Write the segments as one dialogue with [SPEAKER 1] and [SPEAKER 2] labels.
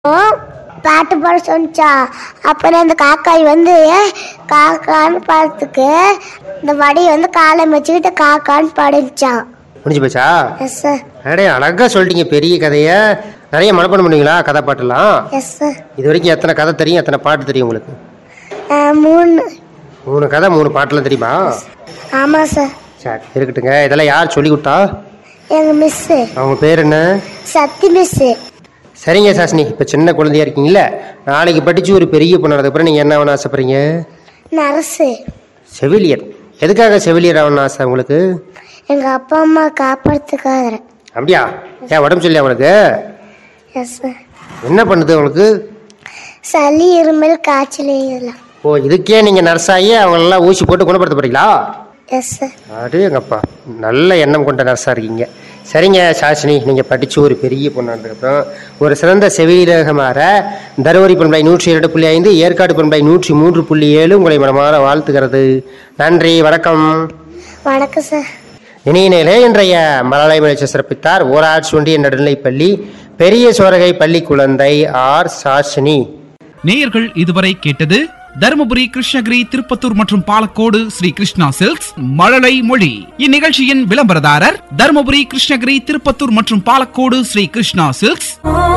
[SPEAKER 1] பாட்டு பாட சொன்னிச்சா அப்புறம் அந்த காக்காய் வந்து காக்கான்னு பாடுறதுக்கு இந்த வடி வந்து காலை வச்சுக்கிட்டு காக்கான்னு பாடிச்சான்
[SPEAKER 2] முடிஞ்சு போச்சா
[SPEAKER 1] எஸ் சார்
[SPEAKER 2] அடே அழகா சொல்லிட்டீங்க பெரிய கதையை நிறைய மனப்பாடம் பண்ணுவீங்களா கதை பாட்டெல்லாம்
[SPEAKER 1] எஸ் சார்
[SPEAKER 2] இது வரைக்கும் எத்தனை கதை தெரியும் எத்தனை பாட்டு தெரியும் உங்களுக்கு
[SPEAKER 1] மூணு
[SPEAKER 2] மூணு கதை மூணு பாட்டுலாம் தெரியுமா
[SPEAKER 1] ஆமாம் சார்
[SPEAKER 2] சரி இருக்கட்டுங்க இதெல்லாம் யார் சொல்லி கொடுத்தா
[SPEAKER 1] எங்கள் மிஸ்ஸு
[SPEAKER 2] அவங்க பேர் என்ன
[SPEAKER 1] சத்தி மிஸ்ஸு
[SPEAKER 2] சரிங்க சாஸ்னி இப்போ சின்ன குழந்தையா இருக்கீங்களே நாளைக்கு படித்து ஒரு பெரிய பொண்ணானதுக்கப்புறம் நீங்கள் என்ன ஆகணும்னு ஆசைப்படுறீங்க
[SPEAKER 1] நர்ஸு
[SPEAKER 2] செவிலியர் எதுக்காக செவிலியர் ஆகணும்னு ஆசை உங்களுக்கு
[SPEAKER 1] எங்கள் அப்பா அம்மா காப்பாற்றுக்காக
[SPEAKER 2] அப்படியா ஏன் உடம்பு சொல்லி அவங்களுக்கு
[SPEAKER 1] எஸ் சார்
[SPEAKER 2] என்ன பண்ணுது உங்களுக்கு
[SPEAKER 1] சளி இருமல் காய்ச்சல் இதெல்லாம்
[SPEAKER 2] ஓ இதுக்கே நீங்கள் நர்ஸாகி அவங்களெல்லாம் ஊசி போட்டு குணப்படுத்த போறீங்களா
[SPEAKER 1] எஸ் சார்
[SPEAKER 2] அது எங்கப்பா நல்ல எண்ணம் கொண்ட நர்ஸாக இருக்கீங்க சரிங்க சாஷினி நீங்கள் படித்து ஒரு பெரிய பொண்ணானதுக்கப்புறம் ஒரு சிறந்த செவிலியராக மாற தருமபுரி பண்பலை நூற்றி இரண்டு புள்ளி ஐந்து ஏற்காடு பண்பலை நூற்றி மூன்று புள்ளி ஏழு உங்களை மனமாற வாழ்த்துகிறது நன்றி வணக்கம்
[SPEAKER 1] வணக்கம் சார்
[SPEAKER 2] இணையினே இன்றைய மலயாள முயற்சி சிறப்பித்தார் ஊராட்சி ஒன்றிய நடுநிலைப்பள்ளி பெரிய சோரகை பள்ளி குழந்தை ஆர் சாஷினி
[SPEAKER 3] நேயர்கள் இதுவரை கேட்டது தருமபுரி கிருஷ்ணகிரி திருப்பத்தூர் மற்றும் பாலக்கோடு ஸ்ரீ கிருஷ்ணா சில்க்ஸ் மழலை மொழி இந்நிகழ்ச்சியின் விளம்பரதாரர் தருமபுரி கிருஷ்ணகிரி திருப்பத்தூர் மற்றும் பாலக்கோடு ஸ்ரீ கிருஷ்ணா சில்க்ஸ்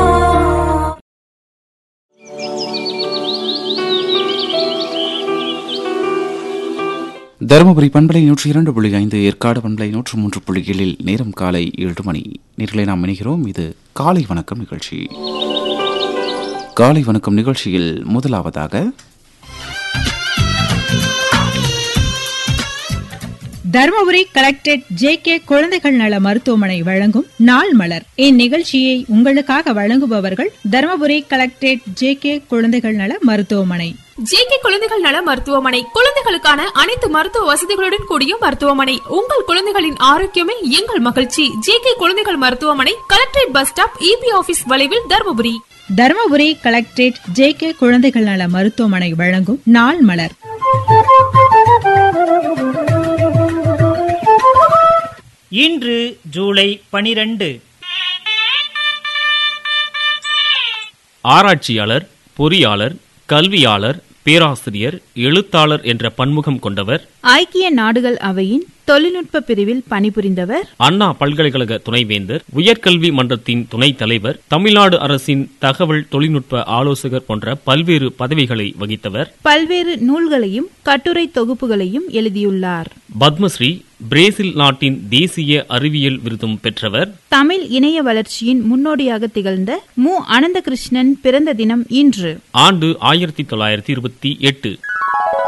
[SPEAKER 4] தருமபுரி பண்பலை நூற்றி இரண்டு புள்ளி ஐந்து ஏற்காடு பண்பலை நூற்று மூன்று புள்ளி ஏழில் நேரம் காலை ஏழு மணி நேர்களை நாம் இணைகிறோம் இது காலை வணக்கம் நிகழ்ச்சி காலை வணக்கம் நிகழ்ச்சியில் முதலாவதாக
[SPEAKER 5] தருமபுரி கலெக்டரேட் ஜே கே குழந்தைகள் நல மருத்துவமனை வழங்கும் நாள் மலர் இந்நிகழ்ச்சியை உங்களுக்காக வழங்குபவர்கள் தருமபுரி கலெக்டரேட் ஜே கே குழந்தைகள் நல மருத்துவமனை
[SPEAKER 6] ஜேகே குழந்தைகள் நல மருத்துவமனை குழந்தைகளுக்கான அனைத்து மருத்துவ வசதிகளுடன் கூடிய மருத்துவமனை உங்கள் குழந்தைகளின் ஆரோக்கியமே எங்கள் மகிழ்ச்சி ஜேகே குழந்தைகள் மருத்துவமனை collectorate bus stop EB office வளைவில் Dharmapuri
[SPEAKER 5] Dharmapuri collectorate J K குழந்தைகள் நல மருத்துவமனை வழங்கும் நாள் மலர்
[SPEAKER 7] இன்று ஜூலை பனிரெண்டு
[SPEAKER 8] ஆராய்ச்சியாளர் பொறியாளர் கல்வியாளர் பேராசிரியர் எழுத்தாளர் என்ற பன்முகம் கொண்டவர்
[SPEAKER 9] ஐக்கிய நாடுகள் அவையின் தொழில்நுட்ப பிரிவில் பணிபுரிந்தவர்
[SPEAKER 8] அண்ணா பல்கலைக்கழக துணைவேந்தர் உயர்கல்வி மன்றத்தின் துணைத் தலைவர் தமிழ்நாடு அரசின் தகவல் தொழில்நுட்ப ஆலோசகர் போன்ற பல்வேறு பதவிகளை வகித்தவர்
[SPEAKER 9] பல்வேறு நூல்களையும் கட்டுரை தொகுப்புகளையும் எழுதியுள்ளார்
[SPEAKER 8] பத்மஸ்ரீ பிரேசில் நாட்டின் தேசிய அறிவியல் விருதும் பெற்றவர்
[SPEAKER 9] தமிழ் இணைய வளர்ச்சியின் முன்னோடியாக திகழ்ந்த மு அனந்தகிருஷ்ணன் பிறந்த தினம் இன்று
[SPEAKER 8] ஆண்டு ஆயிரத்தி தொள்ளாயிரத்தி இருபத்தி எட்டு